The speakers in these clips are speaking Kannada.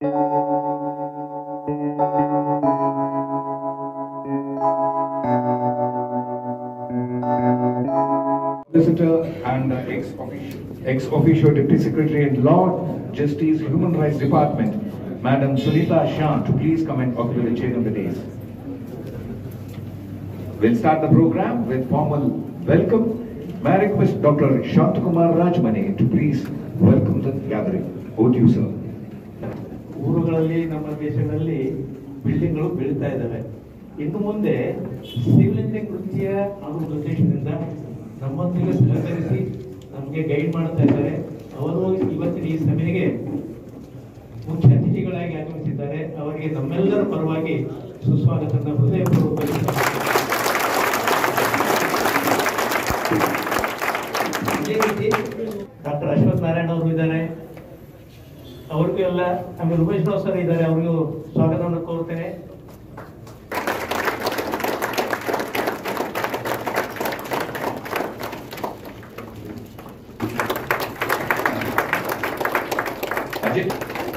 Solicitor and uh, ex officio, ex officio Deputy Secretary and Law Justice Human Rights Department, Madam Sunita Shah, to please come and occupy the chair of the dais. We'll start the program with formal welcome. May I request Dr. Shantakumar Rajmani to please welcome the gathering. Over to you, sir. ಊರುಗಳಲ್ಲಿ ನಮ್ಮ ದೇಶದಲ್ಲಿ ಬಿಲ್ಡಿಂಗ್ಗಳು ಬೆಳೀತಾ ಇದ್ದಾವೆ ಇನ್ನು ಮುಂದೆ ಸಿವಿಲ್ ಇಂಜಿನಿಯರಿಂಗ್ ವೃತ್ತಿಯ ಅನ್ನೋ ಉದ್ದೇಶದಿಂದ ನಮ್ಮೊಂದಿಗೆ ಸಹಕರಿಸಿ ನಮಗೆ ಗೈಡ್ ಮಾಡ್ತಾ ಇದ್ದಾರೆ ಅವರು ಇವತ್ತಿನ ಈ ಸಭೆಗೆ ಮುಖ್ಯ ಅತಿಥಿಗಳಾಗಿ ಆಗಮಿಸಿದ್ದಾರೆ ಅವರಿಗೆ ನಮ್ಮೆಲ್ಲರ ಪರವಾಗಿ ಸುಸ್ವಾಗತನ ಹೃದಯಪೂರ್ವಕ ಇದೇ ರೀತಿ ಡಾಕ್ಟರ್ ಅಶ್ವಥ್ ನಾರಾಯಣ ಅವರು ಇದ್ದಾರೆ ಅವ್ರಿಗೂ ಎಲ್ಲ ಆಮೇಲೆ ಉಮೇಶ್ ರಾವ್ ಸರ್ ಇದ್ದಾರೆ ಅವ್ರಿಗೂ ಸ್ವಾಗತವನ್ನು ಕೋರ್ತೇನೆ Ajit.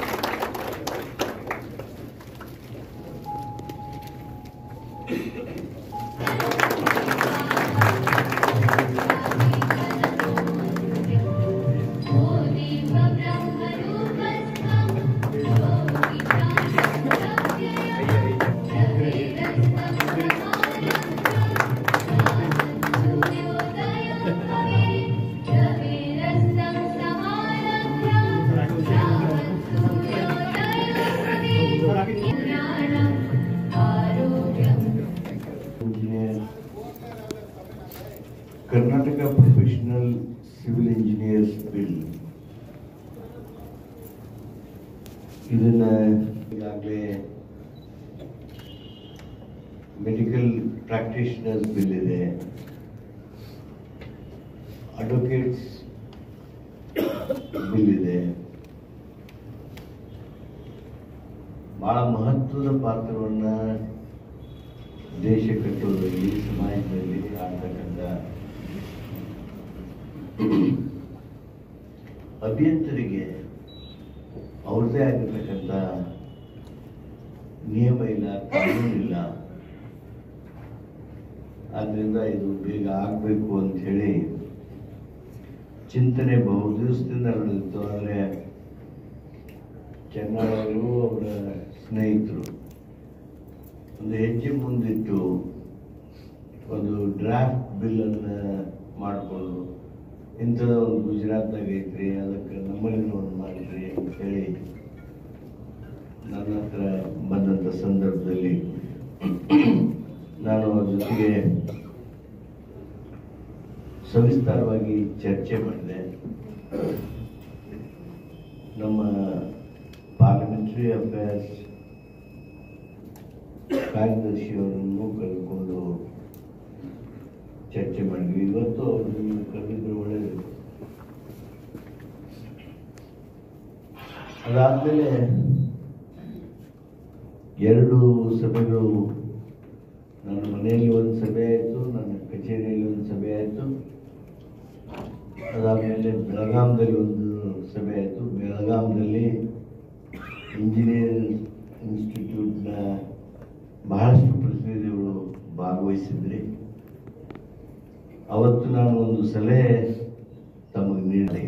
engineer, Karnataka Professional Civil Engineers Bill. ಇದನ್ನ ಈಗಾಗಲೇ ಮೆಡಿಕಲ್ ಪ್ರಾಕ್ಟೀಷನರ್ಸ್ ಬಿಲ್ ಇದೆ ಅಡ್ವೊಕೇಟ್ಸ್ ಬಿಲ್ ಇದೆ ಬಹಳ ಮಹತ್ವದ ಪಾತ್ರವನ್ನ ದೇಶ ಕಟ್ಟುವುದರಲ್ಲಿ ಸಮಾಜದಲ್ಲಿ ಆಡ್ತಕ್ಕಂಥ ಅಭಿಯಂತರಿಗೆ ಅವ್ರದ್ದೇ ಆಗಿರ್ತಕ್ಕಂಥ ನಿಯಮ ಇಲ್ಲ ಕಾನೂನಿಲ್ಲ ಆದ್ರಿಂದ ಇದು ಬೇಗ ಆಗಬೇಕು ಅಂತ ಹೇಳಿ ಚಿಂತನೆ ಬಹು ದಿವಸದಿಂದ ನಡೆದಿತ್ತು ಆದರೆ ಚೆನ್ನವರು ಅವರ ಸ್ನೇಹಿತರು ಒಂದು ಹೆಜ್ಜೆ ಮುಂದಿಟ್ಟು ಒಂದು ಡ್ರಾಫ್ಟ್ ಬಿಲ್ ಅನ್ನ ಮಾಡಿಕೊಂಡು ಇಂಥದ ಒಂದು ಗುಜರಾತ್ನಾಗ ಐತ್ರಿ ಅದಕ್ಕೆ ನಮ್ಮಲ್ಲಿ ಒಂದು ಮಾಡಿದ್ರಿ ಅಂತ ಹೇಳಿ ನನ್ನ ಹತ್ರ ಬಂದಂಥ ಸಂದರ್ಭದಲ್ಲಿ ನಾನು ಅವ್ರ ಜೊತೆಗೆ ಸವಿಸ್ತಾರವಾಗಿ ಚರ್ಚೆ ಮಾಡಿದೆ ನಮ್ಮ ಪಾರ್ಲಿಮೆಂಟರಿ ಅಫೇರ್ಸ್ ಕಾರ್ಯದರ್ಶಿಯವರನ್ನು ಕರೆದುಕೊಂಡು ಚರ್ಚೆ ಮಾಡಿದ್ವಿ ಇವತ್ತು ಅವರು ನಿಮ್ಮನ್ನು ಕರೆದಿದ್ರು ಒಳ್ಳೆಯದು ಅದಾದ್ಮೇಲೆ ಎರಡು ಸಭೆಗಳು ನನ್ನ ಮನೆಯಲ್ಲಿ ಒಂದು ಸಭೆ ಆಯಿತು ನನ್ನ ಕಚೇರಿಯಲ್ಲಿ ಒಂದು ಸಭೆ ಆಯಿತು ಅದಾದಮೇಲೆ ಬೆಳಗಾಂದಲ್ಲಿ ಒಂದು ಸಭೆ ಆಯಿತು ಬೆಳಗಾಂದಲ್ಲಿ ಇಂಜಿನಿಯರ್ ಇನ್ಸ್ಟಿಟ್ಯೂಟ್ನ ಬಹಳಷ್ಟು ಪ್ರತಿನಿಧಿಗಳು ಭಾಗವಹಿಸಿದ್ರಿ ಅವತ್ತು ನಾನು ಒಂದು ಸಲಹೆ ತಮಗೆ ನೀಡಿದೆ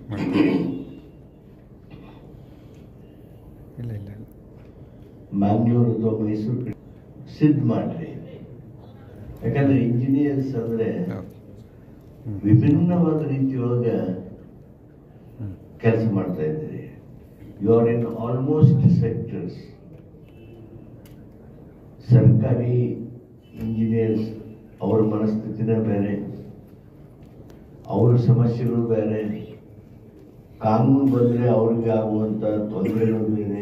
ಇಲ್ಲ ಇಲ್ಲ ಮ್ಯಾಂಗ್ಳೂರ್ ಅಥವಾ ಮೈಸೂರು ಕಡೆ ಸಿದ್ಧ ಮಾಡ್ರಿ ಯಾಕಂದ್ರೆ ಇಂಜಿನಿಯರ್ಸ್ ಅಂದ್ರೆ ವಿಭಿನ್ನವಾದ ರೀತಿಯೊಳಗ ಕೆಲಸ ಮಾಡ್ತಾ ಇದ್ದೀರಿ you are in almost sectors ಸರ್ಕಾರಿ ಇಂಜಿನಿಯರ್ಸ್ ಅವರ ಮನಸ್ಥಿತಿನ ಬೇರೆ ಅವರ ಸಮಸ್ಯೆಗಳು ಬೇರೆ ಕಾನೂನು ಬಂದ್ರೆ ಅವ್ರಿಗೆ ಆಗುವಂತ ತೊಂದರೆಗಳು ಬೇರೆ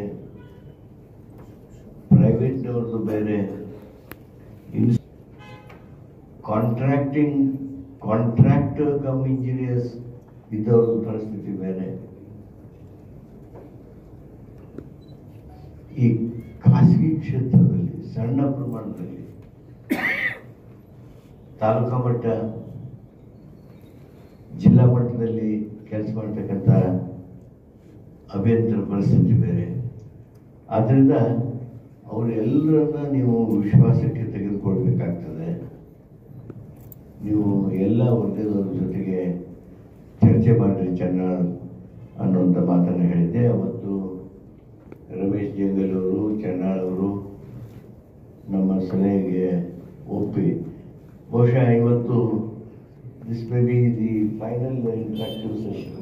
ಪ್ರೈವೇಟ್ನವ್ರದ್ದು ಬೇರೆ in contracting contractor cum engineers ಇದ್ದವ್ರದ್ದು ಪರಿಸ್ಥಿತಿ ಬೇರೆ ಈ ಖಾಸಗಿ ಕ್ಷೇತ್ರದಲ್ಲಿ ಸಣ್ಣ ಪ್ರಮಾಣದಲ್ಲಿ ತಾಲೂಕಾ ಮಟ್ಟ ಜಿಲ್ಲಾ ಮಟ್ಟದಲ್ಲಿ ಕೆಲಸ ಮಾಡ್ತಕ್ಕಂಥ ಅಭಿಯಂತರ ಪರಿಸ್ಥಿತಿ ಬೇರೆ ಆದ್ದರಿಂದ ಅವರೆಲ್ಲರನ್ನ ನೀವು ವಿಶ್ವಾಸಕ್ಕೆ ತೆಗೆದುಕೊಳ್ಬೇಕಾಗ್ತದೆ ನೀವು ಎಲ್ಲ ವರ್ಗದವ್ರ ಜೊತೆಗೆ ಚರ್ಚೆ ಮಾಡಿರಿ ಚೆನ್ನಾಗಿ ಅನ್ನುವಂಥ ಮಾತನ್ನು ಹೇಳಿದ್ದೆ ಅವತ್ತು ರಮೇಶ್ ಜಂಗಲ್ ಅವರು ಚೆನ್ನಾಳ್ ಅವರು ನಮ್ಮ ಸಲಹೆಗೆ ಒಪ್ಪಿ ಬಹುಶಃ ಇವತ್ತು this may be the final interactive session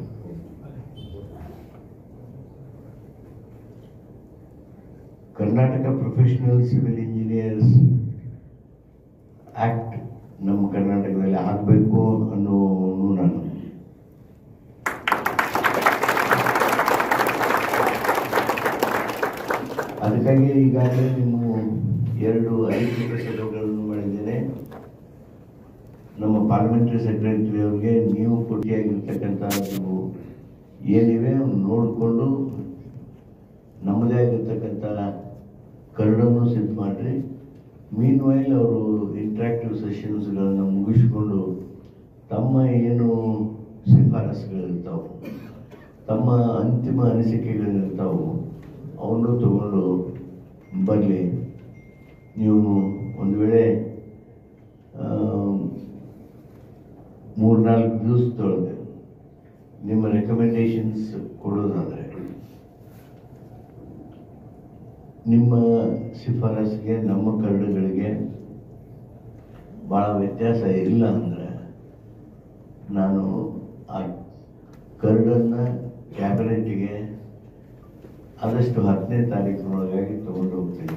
Karnataka professional civil engineers act ನಮ್ಮ ಕರ್ನಾಟಕದಲ್ಲಿ ಆಗಬೇಕು ಅನ್ನೋನು ನಾನು ಅದಕ್ಕಾಗಿ ಈಗಾಗಲೇ ನಿಮ್ಮ ಎರಡು ಅಧಿಕೃತ ಸಭೆಗಳನ್ನು ಮಾಡಿದ್ದೇನೆ ನಮ್ಮ ಪಾರ್ಲಿಮೆಂಟರಿ ಸೆಕ್ರೆಟರಿ ಅವರಿಗೆ ನೀವು ಕೊಟ್ಟಿಯಾಗಿರ್ತಕ್ಕಂಥದ್ದು ಏನಿವೆ ಅವ್ನ ನೋಡಿಕೊಂಡು ನಮ್ಮದೇ ಆಗಿರ್ತಕ್ಕಂಥ ಕರಡನ್ನು ಸಿದ್ಧ ಮಾಡಿರಿ ಮೀನ್ ವೈಲ್ ಅವರು ಇಂಟ್ರಾಕ್ಟಿವ್ ಸೆಷನ್ಸ್ಗಳನ್ನು ಮುಗಿಸ್ಕೊಂಡು ತಮ್ಮ ಏನು ಶಿಫಾರಸುಗಳಿರ್ತಾವೆ ತಮ್ಮ ಅಂತಿಮ ಅನಿಸಿಕೆಗಳಿರ್ತಾವೆ ಅವನ್ನು ತಗೊಂಡು ಬರಲಿ ನೀವು ಒಂದು ವೇಳೆ ಮೂರ್ನಾಲ್ಕು ದಿವಸದೊಳಗೆ ನಿಮ್ಮ ರೆಕಮೆಂಡೇಶನ್ಸ್ ಕೊಡೋದಾದರೆ ನಿಮ್ಮ ಶಿಫಾರಸ್ಸಿಗೆ ನಮ್ಮ ಕರಡುಗಳಿಗೆ ಭಾಳ ವ್ಯತ್ಯಾಸ ಇಲ್ಲ ಅಂದರೆ ನಾನು ಆ ಕರಡನ್ನು ಕ್ಯಾಬಿನೆಟ್ಗೆ ಆದಷ್ಟು ಹತ್ತನೇ ತಾರೀಕಿನೊಳಗಾಗಿ ತಗೊಂಡು ಹೋಗ್ತೀನಿ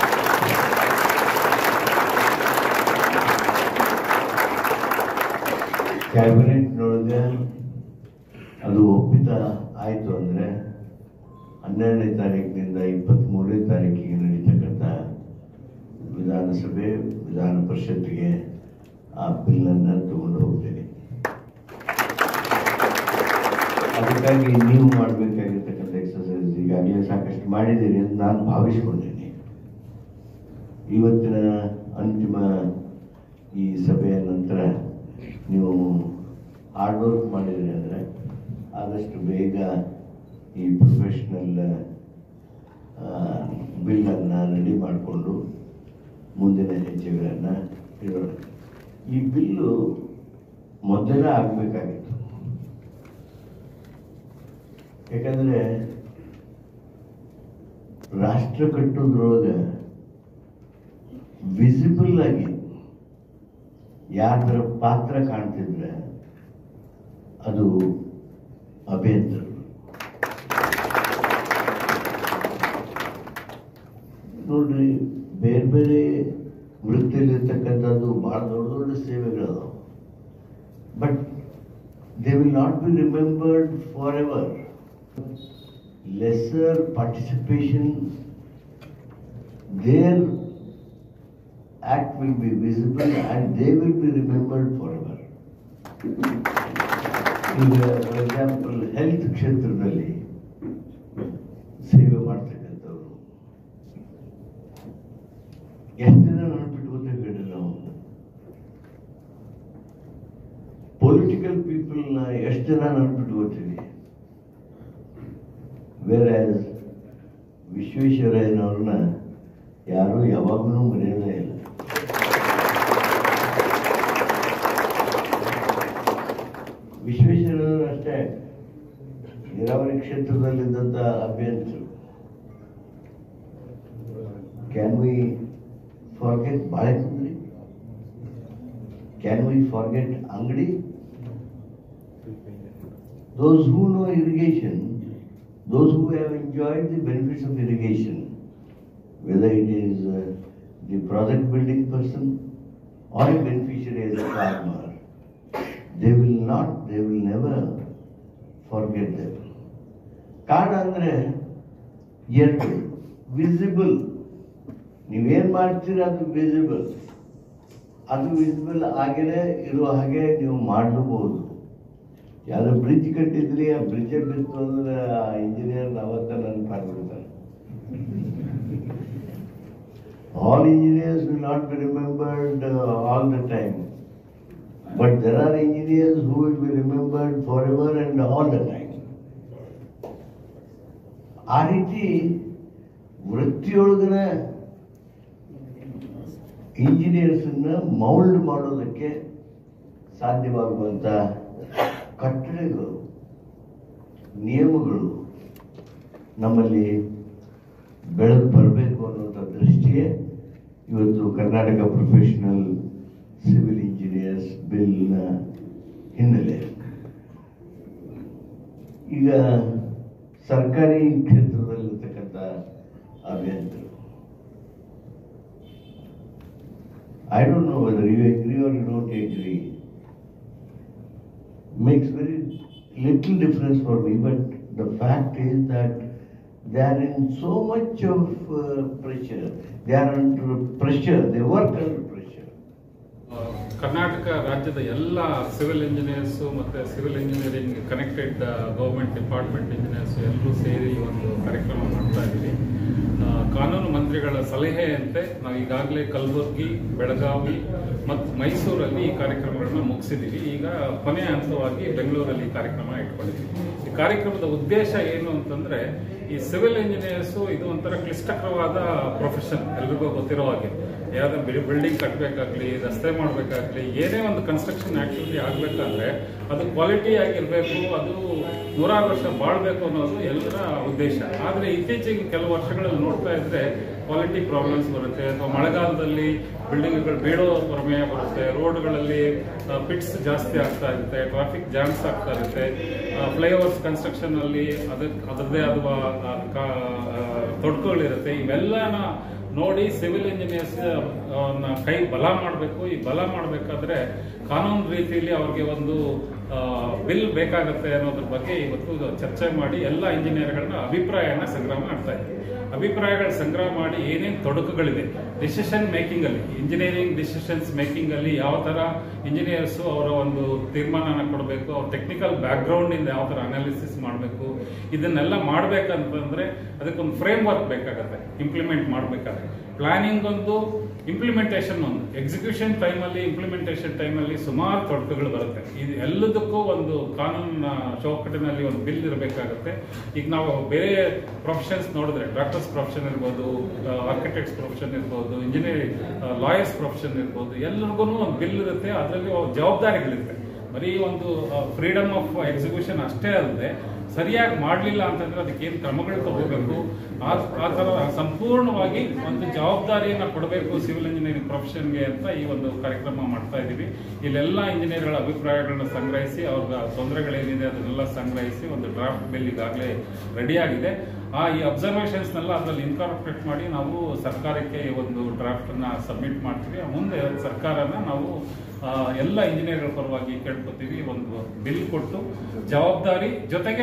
ಕ್ಯಾಬಿನೆಟ್ನೊಳಗೆ ಅದು ಒಪ್ಪಿತ ಆಯಿತು ಅಂದರೆ ಹನ್ನೆರಡನೇ ತಾರೀಕಿನಿಂದ ಇಪ್ಪತ್ತ್ಮೂರನೇ ತಾರೀಕಿಗೆ ನಡೀತಕ್ಕಂಥ ವಿಧಾನಸಭೆ ವಿಧಾನ ಪರಿಷತ್ತಿಗೆ ಆ ಬಿಲ್ಲನ್ನು ತಗೊಂಡು ಹೋಗ್ತೀನಿ ಅದಕ್ಕಾಗಿ ನೀವು ಮಾಡಬೇಕಾಗಿರ್ತಕ್ಕಂಥ ಎಕ್ಸಸೈಸ್ ಈಗಾಗಲೇ ಸಾಕಷ್ಟು ಮಾಡಿದ್ದೀರಿ ಅಂತ ನಾನು ಭಾವಿಸ್ಕೊಂಡಿದ್ದೀನಿ ಇವತ್ತಿನ ಅಂತಿಮ ಈ ಸಭೆಯ ನಂತರ ನೀವು ಹಾರ್ಡ್ ವರ್ಕ್ ಮಾಡಿದ್ರಿ ಅಂದರೆ ಆದಷ್ಟು ಬೇಗ ಈ ಪ್ರೊಫೆಷ್ನಲ್ ಬಿಲ್ಲನ್ನು ರೆಡಿ ಮಾಡಿಕೊಂಡು ಮುಂದಿನ ಹೆಜ್ಜೆಗಳನ್ನು ಇಡೋಣ ಈ ಬಿಲ್ಲು ಮೊದಲೇ ಆಗಬೇಕಾಗಿತ್ತು ಯಾಕಂದರೆ ರಾಷ್ಟ್ರ ಕಟ್ಟೋದ್ರೊಳಗೆ ವಿಸಿಬಲ್ ಆಗಿ ಯಾರ ಪಾತ್ರ ಕಾಣ್ತಿದ್ರೆ ಅದು ಅಭ್ಯಂತರ ನೋಡ್ರಿ ಬೇರೆ ಬೇರೆ ವೃತ್ತಿಯಲ್ಲಿರ್ತಕ್ಕಂಥದ್ದು ಭಾಳ ದೊಡ್ಡ ದೊಡ್ಡ ಸೇವೆಗಳದಾವ but they will not be remembered forever lesser participation there act will be visible and they will be remembered forever. ಈಗ ಫಾರ್ ಎಕ್ಸಾಂಪಲ್ ಹೆಲ್ತ್ ಕ್ಷೇತ್ರದಲ್ಲಿ ಸೇವೆ ಮಾಡ್ತಕ್ಕಂಥವ್ರು ಎಷ್ಟು ಜನ ನೆನಪಿಟ್ಕೋತೇವೆ ಹೇಳ್ರಿ ನಾವು ಪೊಲಿಟಿಕಲ್ ಪೀಪಲ್ನ ಎಷ್ಟು ಜನ ನೆನಪಿಟ್ಕೋತೀವಿ ಬೇರೆ ವಿಶ್ವೇಶ್ವರಯ್ಯನವ್ರನ್ನ ಯಾರು ಯಾವಾಗಲೂ ಮರೆಯೋದೇ ಇಲ್ಲ ವಿಶ್ವೇಶ್ವರಯ್ಯನವರು ಅಷ್ಟೇ ನೀರಾವರಿ ಕ್ಷೇತ್ರದಲ್ಲಿದ್ದಂಥ ಅಭ್ಯಂತರು can we forget Balekundri can we forget Angadi those who know irrigation, those who have enjoyed the benefits of irrigation, whether it is uh, the project building person or a beneficiary as a farmer, they will not, they will never forget them. ಕಾರಣ ಅಂದರೆ ಎರಡು ವಿಸಿಬಲ್ ನೀವೇನು ಮಾಡ್ತೀರ ಅದು ವಿಸಿಬಲ್ ಅದು ವಿಸಿಬಲ್ ಆಗಲೇ ಇರೋ ಹಾಗೆ ನೀವು ಮಾಡಲೂಬಹುದು ಯಾವ್ದೋ ಬ್ರಿಡ್ಜ್ ಕಟ್ಟಿದ್ರಿ ಆ ಬ್ರಿಡ್ಜ್ ಬಿತ್ತು ಅಂದ್ರೆ ಆ ಇಂಜಿನಿಯರ್ ಅವತ್ತ ನನ್ನ ಮಾಡ್ಬಿಡ್ತಾರೆ all engineers will not be remembered all the time but there are engineers who will be remembered forever and all the time ಆ ರೀತಿ ವೃತ್ತಿಯೊಳಗನ ಇಂಜಿನಿಯರ್ಸನ್ನ ಮೌಲ್ಡ್ ಮಾಡೋದಕ್ಕೆ ಸಾಧ್ಯವಾಗುವಂಥ ಕಟ್ಟಳೆಗಳು ನಿಯಮಗಳು ನಮ್ಮಲ್ಲಿ ಬೆಳೆದು ಬರಬೇಕು ಅನ್ನುವಂಥ ದೃಷ್ಟಿಯೇ ಇವತ್ತು ಕರ್ನಾಟಕ ಪ್ರೊಫೆಷನಲ್ ಸಿವಿಲ್ ಇಂಜಿನಿಯರ್ಸ್ ಬಿಲ್ನ ಹಿನ್ನೆಲೆ ಈಗ ಸರ್ಕಾರಿ ಕ್ಷೇತ್ರದಲ್ಲಿರ್ತಕ್ಕಂಥ ಅಭಿಯಂತರು I don't know whether you agree or you don't agree. Makes very little difference for me, but the fact is that they are in so much of uh, pressure. They are under pressure. They work under pressure. Karnataka ರಾಜ್ಯದ ಎಲ್ಲ ಸಿವಿಲ್ ಇಂಜಿನಿಯರ್ಸು ಮತ್ತು civil engineering connected government department engineers ಎಲ್ಲರೂ ಸೇರಿ ಈ ಒಂದು ಕಾರ್ಯಕ್ರಮ ಮಾಡ್ತಾ ಇದ್ದೀವಿ ಆ, ಕಾನೂನು ಮಂತ್ರಿಗಳ ಸಲಹೆಯಂತೆ ನಾವು ಈಗಾಗಲೇ ಕಲಬುರಗಿ ಬೆಳಗಾವಿ ಮತ್ತು ಮೈಸೂರಲ್ಲಿ ಈ ಕಾರ್ಯಕ್ರಮಗಳನ್ನ ಮುಗಿಸಿದ್ದೀವಿ ಈಗ ಕೊನೆಯ ಹಂತವಾಗಿ ಬೆಂಗಳೂರಲ್ಲಿ ಈ ಕಾರ್ಯಕ್ರಮ ಇಟ್ಕೊಂಡಿದ್ದೀವಿ ಈ ಕಾರ್ಯಕ್ರಮದ ಉದ್ದೇಶ ಏನು ಅಂತಂದ್ರೆ ಈ ಸಿವಿಲ್ ಇಂಜಿನಿಯರ್ಸು ಇದು ಒಂಥರ ಕ್ಲಿಷ್ಟಕರವಾದ ಪ್ರೊಫೆಷನ್ ಎಲ್ರಿಗೂ ಗೊತ್ತಿರೋ ಹಾಗೆ ಯಾವುದೇ ಬಿಲ್ಡಿಂಗ್ ಕಟ್ಟಬೇಕಾಗ್ಲಿ ರಸ್ತೆ ಮಾಡಬೇಕಾಗ್ಲಿ ಏನೇ ಒಂದು ಕನ್ಸ್ಟ್ರಕ್ಷನ್ ಆಕ್ಟಿವಿಟಿ ಆಗಬೇಕಾದ್ರೆ ಅದು ಕ್ವಾಲಿಟಿ ಆಗಿರಬೇಕು ಅದು ನೂರಾರು ವರ್ಷ ಬಾಳ್ಬೇಕು ಅನ್ನೋದು ಎಲ್ಲರ ಉದ್ದೇಶ ಆದರೆ ಇತ್ತೀಚೆಗೆ ಕೆಲವು ವರ್ಷಗಳಲ್ಲಿ ನೋಡ್ತಾ ಇದ್ರೆ ಕ್ವಾಲಿಟಿ ಪ್ರಾಬ್ಲಮ್ಸ್ ಬರುತ್ತೆ ಅಥವಾ ಮಳೆಗಾಲದಲ್ಲಿ ಬಿಲ್ಡಿಂಗ್ಗಳು ಬೀಳೋ ಪ್ರಮೇಯ ಬರುತ್ತೆ ರೋಡ್ಗಳಲ್ಲಿ ಪಿಟ್ಸ್ ಜಾಸ್ತಿ ಆಗ್ತಾ ಇರುತ್ತೆ ಟ್ರಾಫಿಕ್ ಜಾಮ್ಸ್ ಆಗ್ತಾ ಇರುತ್ತೆ ಫ್ಲೈಓವರ್ಸ್ ಕನ್ಸ್ಟ್ರಕ್ಷನ್ ಅಲ್ಲಿ ಅದಕ್ಕೆ ಅದರದೇ ಆದ ಆ, ಕಾ- ಆ, ತೊಡಕುಗಳಿರುತ್ತೆ ಇವೆಲ್ಲನ ನೋಡಿ ಸಿವಿಲ್ ಇಂಜಿನಿಯರ್ಸ್ ಕೈ ಬಲ ಮಾಡಬೇಕು ಈ ಬಲ ಮಾಡಬೇಕಾದ್ರೆ ಕಾನೂನು ರೀತಿಯಲ್ಲಿ ಅವ್ರಿಗೆ ಒಂದು ಬಿಲ್ ಬೇಕಾಗತ್ತೆ ಅನ್ನೋದ್ರ ಬಗ್ಗೆ ಇವತ್ತು ಚರ್ಚೆ ಮಾಡಿ ಎಲ್ಲ ಇಂಜಿನಿಯರ್ಗಳನ್ನ ಅಭಿಪ್ರಾಯನ ಸಂಗ್ರಹ ಮಾಡ್ತಾ ಇದ್ದೀವಿ ಅಭಿಪ್ರಾಯಗಳ ಸಂಗ್ರಹ ಮಾಡಿ ಏನೇನು ತೊಡಕುಗಳಿದೆ ಡಿಸಿಷನ್ ಮೇಕಿಂಗ್ ಅಲ್ಲಿ ಇಂಜಿನಿಯರಿಂಗ್ ಡಿಸಿಷನ್ಸ್ ಮೇಕಿಂಗ್ ಅಲ್ಲಿ ಯಾವ ತರ ಇಂಜಿನಿಯರ್ಸ್ ಅವರ ಒಂದು ತೀರ್ಮಾನನ ಕೊಡಬೇಕು ಅವ್ರ ಟೆಕ್ನಿಕಲ್ ಬ್ಯಾಕ್ ಗ್ರೌಂಡ್ ಇಂದ ಯಾವ ತರ ಅನಾಲಿಸಿಸ್ ಮಾಡಬೇಕು ಇದನ್ನೆಲ್ಲ ಮಾಡ್ಬೇಕಂತಂದ್ರೆ ಅದಕ್ಕೊಂದು ಫ್ರೇಮ್ ವರ್ಕ್ ಬೇಕಾಗತ್ತೆ ಇಂಪ್ಲಿಮೆಂಟ್ ಮಾಡಬೇಕಾದ್ರೆ ಪ್ಲಾನಿಂಗ್ ಒಂದು ಇಂಪ್ಲಿಮೆಂಟೇಷನ್ ಒಂದು ಎಕ್ಸಿಕ್ಯೂಷನ್ ಟೈಮಲ್ಲಿ ಇಂಪ್ಲಿಮೆಂಟೇಷನ್ ಟೈಮಲ್ಲಿ ಸುಮಾರು ತೊಡಕುಗಳು ಬರುತ್ತೆ ಇದು ಎಲ್ಲದಕ್ಕೂ ಒಂದು ಕಾನೂನಿನ ಚೌಕಟ್ಟಿನಲ್ಲಿ ಒಂದು ಬಿಲ್ ಇರಬೇಕಾಗುತ್ತೆ ಈಗ ನಾವು ಬೇರೆ ಪ್ರೊಫೆಷನ್ಸ್ ನೋಡಿದ್ರೆ ಡಾಕ್ಟರ್ಸ್ ಪ್ರೊಫೆಷನ್ ಇರ್ಬೋದು ಆರ್ಕಿಟೆಕ್ಟ್ಸ್ ಪ್ರೊಫೆಷನ್ ಇರ್ಬೋದು ಇಂಜಿನಿಯರಿಂಗ್ ಲಾಯರ್ಸ್ ಪ್ರೊಫೆಷನ್ ಇರ್ಬೋದು ಎಲ್ಲರಿಗೂ ಒಂದು ಬಿಲ್ ಇರುತ್ತೆ ಅದರಲ್ಲಿ ಜವಾಬ್ದಾರಿಗಳಿರುತ್ತೆ ಬರೀ ಒಂದು ಫ್ರೀಡಮ್ ಆಫ್ ಎಕ್ಸಿಕ್ಯೂಷನ್ ಅಷ್ಟೇ ಅಲ್ಲದೆ ಸರಿಯಾಗಿ ಮಾಡಲಿಲ್ಲ ಅಂತಂದ್ರೆ ಅದಕ್ಕೆ ಏನು ಕ್ರಮಗಳು ತಗೋಬೇಕು ಆ ಆ ಥರ ಸಂಪೂರ್ಣವಾಗಿ ಒಂದು ಜವಾಬ್ದಾರಿಯನ್ನು ಕೊಡಬೇಕು ಸಿವಿಲ್ ಇಂಜಿನಿಯರಿಂಗ್ ಪ್ರೊಫೆಷನ್ಗೆ ಅಂತ ಈ ಒಂದು ಕಾರ್ಯಕ್ರಮ ಮಾಡ್ತಾ ಇದ್ದೀವಿ ಇಲ್ಲೆಲ್ಲ ಇಂಜಿನಿಯರ್ಗಳ ಅಭಿಪ್ರಾಯಗಳನ್ನ ಸಂಗ್ರಹಿಸಿ ಅವ್ರ ತೊಂದರೆಗಳೇನಿದೆ ಅದನ್ನೆಲ್ಲ ಸಂಗ್ರಹಿಸಿ ಒಂದು ಡ್ರಾಫ್ಟ್ ಬಿಲ್ ಈಗಾಗಲೇ ರೆಡಿ ಆಗಿದೆ ಆ ಈ ಅಬ್ಸರ್ವೇಷನ್ಸ್ನೆಲ್ಲ ಅದರಲ್ಲಿ ಇನ್ಕಾರ್ಪೊರೇಟ್ ಮಾಡಿ ನಾವು ಸರ್ಕಾರಕ್ಕೆ ಈ ಒಂದು ಡ್ರಾಫ್ಟ್ ಅನ್ನ ಸಬ್ಮಿಟ್ ಮಾಡ್ತೀವಿ ಮುಂದೆ ಸರ್ಕಾರನ ನಾವು ಆ, ಎಲ್ಲ ಇಂಜಿನಿಯರ್ಗಳ ಪರವಾಗಿ ಕೇಳ್ಕೊತೀವಿ ಒಂದು ಬಿಲ್ ಕೊಟ್ಟು ಜವಾಬ್ದಾರಿ ಜೊತೆಗೆ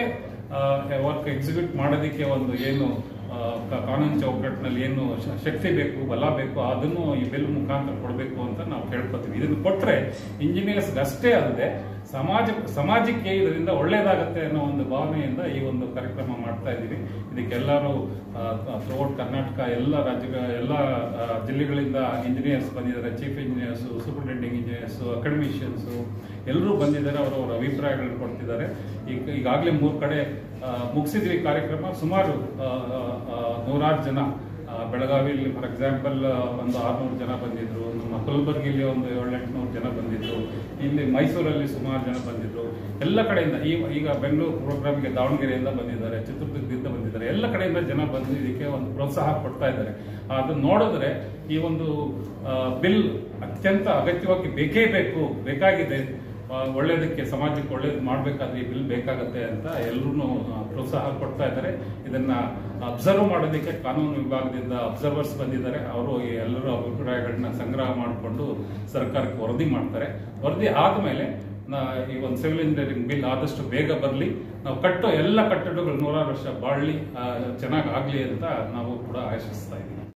ವರ್ಕ್ ಎಕ್ಸಿಕ್ಯೂಟ್ ಮಾಡೋದಕ್ಕೆ ಒಂದು ಏನು ಆ, ಕ- ಕಾನೂನು ಚೌಕಟ್ಟಿನಲ್ಲಿ ಏನು ಶ- ಶಕ್ತಿ ಬೇಕು ಬಲ ಬೇಕು ಅದನ್ನು ಈ ಬಿಲ್ ಮುಖಾಂತರ ಕೊಡಬೇಕು ಅಂತ ನಾವು ಕೇಳ್ಕೊತೀವಿ ಇದನ್ನು ಕೊಟ್ರೆ ಇಂಜಿನಿಯರ್ಸ್ ಅಷ್ಟೇ ಅಲ್ಲದೆ ಸಮಾಜ ಸಮಾಜಕ್ಕೆ ಇದರಿಂದ ಒಳ್ಳೇದಾಗತ್ತೆ ಅನ್ನೋ ಒಂದು ಭಾವನೆಯಿಂದ ಈ ಒಂದು ಕಾರ್ಯಕ್ರಮ ಮಾಡ್ತಾ ಇದ್ದೀವಿ ಇದಕ್ಕೆಲ್ಲರೂ ಥ್ರೂಔಟ್ ಕರ್ನಾಟಕ ಎಲ್ಲ ರಾಜ್ಯ ಎಲ್ಲ ಆ, ಜಿಲ್ಲೆಗಳಿಂದ ಇಂಜಿನಿಯರ್ಸ್ ಬಂದಿದ್ದಾರೆ chief engineers superintending engineers academicians ಎಲ್ಲರೂ ಬಂದಿದ್ದಾರೆ ಅವರವರ ಅಭಿಪ್ರಾಯಗಳನ್ನು ಕೊಡ್ತಿದ್ದಾರೆ ಈಗ ಈಗಾಗಲೇ ಮೂರು ಕಡೆ ಆ, ಮುಗಿಸಿದ್ವಿ ಕಾರ್ಯಕ್ರಮ ಸುಮಾರು ಆ, ಆ, ಆ, ನೂರಾರು ಜನ ಆ, ಬೆಳಗಾವಿಯಲ್ಲಿ ಫಾರ್ ಎಕ್ಸಾಂಪಲ್ ಒಂದು ಆರ್ನೂರು ಜನ ಬಂದಿದ್ರು ನಮ್ಮ ಕಲಬುರಗಿಲಿ ಒಂದು ಏಳೆಂಟುನೂರು ಜನ ಬಂದಿದ್ರು ಇಲ್ಲಿ ಮೈಸೂರಲ್ಲಿ ಸುಮಾರು ಜನ ಬಂದಿದ್ರು ಎಲ್ಲ ಕಡೆಯಿಂದ ಈ ಈಗ ಬೆಂಗಳೂರು ಪ್ರೋಗ್ರಾಮ್ಗೆ ದಾವಣಗೆರೆಯಿಂದ ಬಂದಿದ್ದಾರೆ ಚಿತ್ರದುರ್ಗದಿಂದ ಬಂದಿದ್ದಾರೆ ಎಲ್ಲ ಕಡೆಯಿಂದ ಜನ ಬಂದು ಇದಕ್ಕೆ ಒಂದು ಪ್ರೋತ್ಸಾಹ ಕೊಡ್ತಾ ಇದ್ದಾರೆ ಅದನ್ನ ನೋಡಿದ್ರೆ ಈ ಒಂದು ಬಿಲ್ ಅತ್ಯಂತ ಅಗತ್ಯವಾಗಿ ಬೇಕೇ ಬೇಕು ಬೇಕಾಗಿದೆ ಆ, ಒಳ್ಳೇದಕ್ಕೆ ಸಮಾಜಕ್ಕೆ ಒಳ್ಳೇದು ಮಾಡಬೇಕಾದ್ರೆ ಈ ಬಿಲ್ ಬೇಕಾಗತ್ತೆ ಅಂತ ಎಲ್ಲರೂ ಪ್ರೋತ್ಸಾಹ ಕೊಡ್ತಾ ಇದ್ದಾರೆ ಇದನ್ನ ಅಬ್ಸರ್ವ್ ಮಾಡೋದಕ್ಕೆ ಕಾನೂನು ವಿಭಾಗದಿಂದ ಅಬ್ಸರ್ವರ್ಸ್ ಬಂದಿದ್ದಾರೆ ಅವರು ಈ ಎಲ್ಲರೂ ಅಭಿಪ್ರಾಯಗಳನ್ನ ಸಂಗ್ರಹ ಮಾಡಿಕೊಂಡು ಸರ್ಕಾರಕ್ಕೆ ವರದಿ ಮಾಡ್ತಾರೆ ವರದಿ ಆದಮೇಲೆ ಈ ಒಂದು ಸಿವಿಲ್ ಇಂಜಿನಿಯರಿಂಗ್ ಬಿಲ್ ಆದಷ್ಟು ಬೇಗ ಬರಲಿ ನಾವು ಕಟ್ಟೋ ಎಲ್ಲ ಕಟ್ಟಡಗಳು ನೂರಾರು ವರ್ಷ ಬಾಳ್ಲಿ ಚೆನ್ನಾಗಿ ಆಗಲಿ ಅಂತ ನಾವು ಕೂಡ ಆಶಿಸ್ತಾ ಇದ್ದೀವಿ